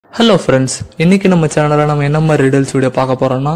hello friends இன்னைக்கு நம்ம சேனலில் நம்ம என்ன மாதிரி ரிடல்ஸ் வீடியோ பார்க்க போறோம்னா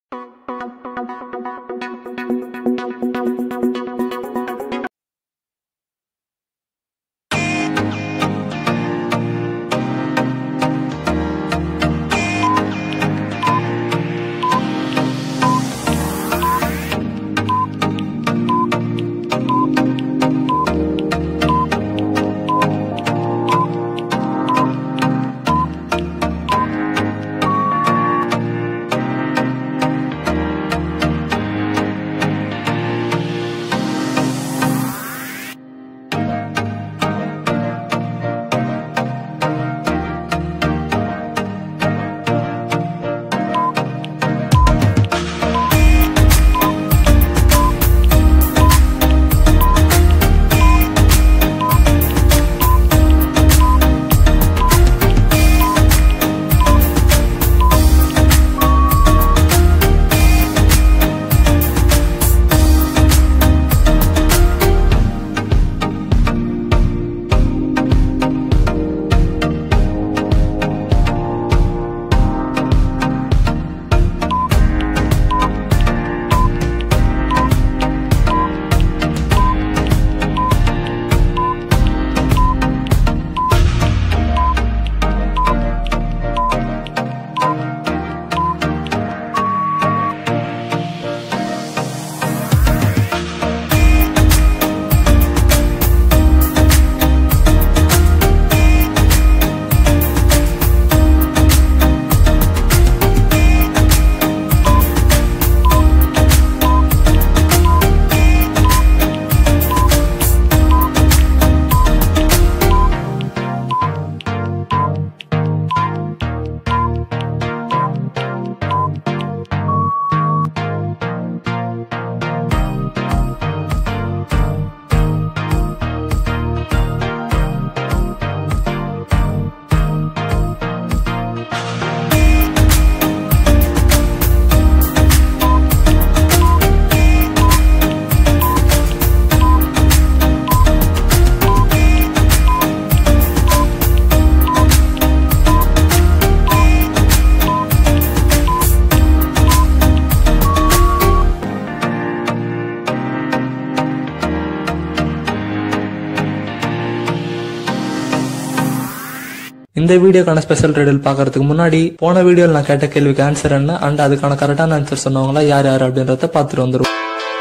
இந்த வீடியோக்கான ஸ்பெஷல் ரிடல் பார்க்கறதுக்கு முன்னாடி போன வீடியோவில் நான் கேட்ட கேள்விக்கு ஆன்சர் என்ன அண்ட் அதுக்கான கரெக்டான ஆன்சர் சொன்னவங்களா யார் யார் அப்படின்றத பார்த்துட்டு வந்துரும்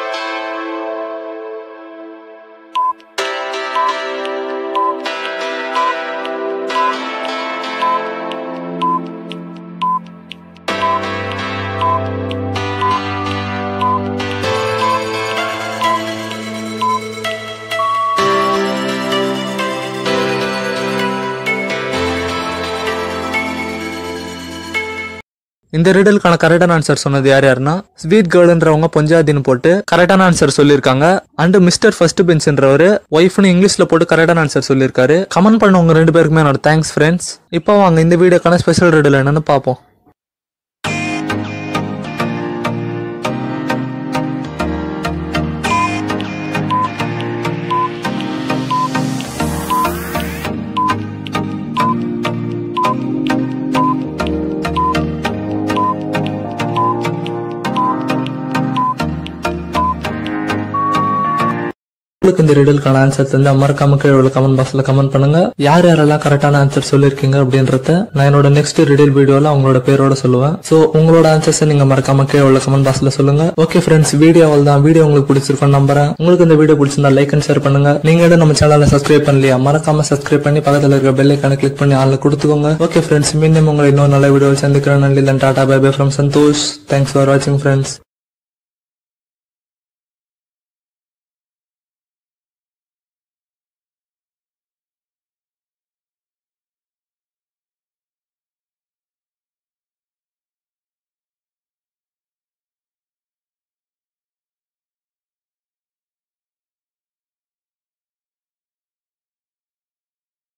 இந்த ரிடலுக்கான கரெக்டான ஆன்சர் சொன்னது யார் யாருன்னா ஸ்வீட் கேர்ள்ன்றவங்க பொஞ்சாதின்னு போட்டு கரெக்டான ஆன்சர் சொல்லியிருக்காங்க அண்ட் மிஸ்டர் ஃபர்ஸ்ட் பெஞ்ச்ன்றவர் ஒய்ஃப்னு இங்கிலீஷ்ல போட்டு கரெக்டான ஆன்சர் சொல்லியிருக்காரு கமெண்ட் பண்ணவங்க ரெண்டு பேருக்குமே என்னோட தேங்க்ஸ் ஃப்ரெண்ட்ஸ் இப்போ வாங்க இந்த வீடியோக்கான ஸ்பெஷல் ரிடல் என்னன்னு பார்ப்போம் உங்களுக்கு இந்த ரிடலுக்கான ஆன்சர் தெரிஞ்சா மறக்காம கீழே உள்ள கமெண்ட் பாக்ஸ்ல கமெண்ட் பண்ணுங்க யார் யாரெல்லாம் கரெக்டான ஆன்சர் சொல்லிருக்கீங்க அப்படின்றத நான் என்னோட நெக்ஸ்ட் ரிடல் வீடியோல அவங்களோட பேரோட சொல்லுவேன் சோ உங்களோட ஆன்சர்ஸ் நீங்க மறக்காம கீழே உள்ள கமெண்ட் பாக்ஸ்ல சொல்லுங்க ஓகே ஃப்ரெண்ட்ஸ் வீடியோ தான் வீடியோ உங்களுக்கு பிடிச்சிருக்கும் நம்புறேன் உங்களுக்கு இந்த வீடியோ பிடிச்சிருந்தா லைக் அண்ட் ஷேர் பண்ணுங்க நீங்க இன்னும் நம்ம சேனலை சப்ஸ்கிரைப் பண்ணலையா மறக்காம சப்ஸ்கிரைப் பண்ணி பக்கத்துல இருக்க பெல் ஐக்கான கிளிக் பண்ணி ஆள்ல கொடுத்துக்கோங்க ஓகே ஃப்ரெண்ட்ஸ் மீண்டும் உங்களை இன்னொரு நல்ல வீடியோ சந்திக்கிறேன் நன்றி tata bye bye from Santhosh thanks for வாட்சிங் ஃப்ரெண்ட்ஸ்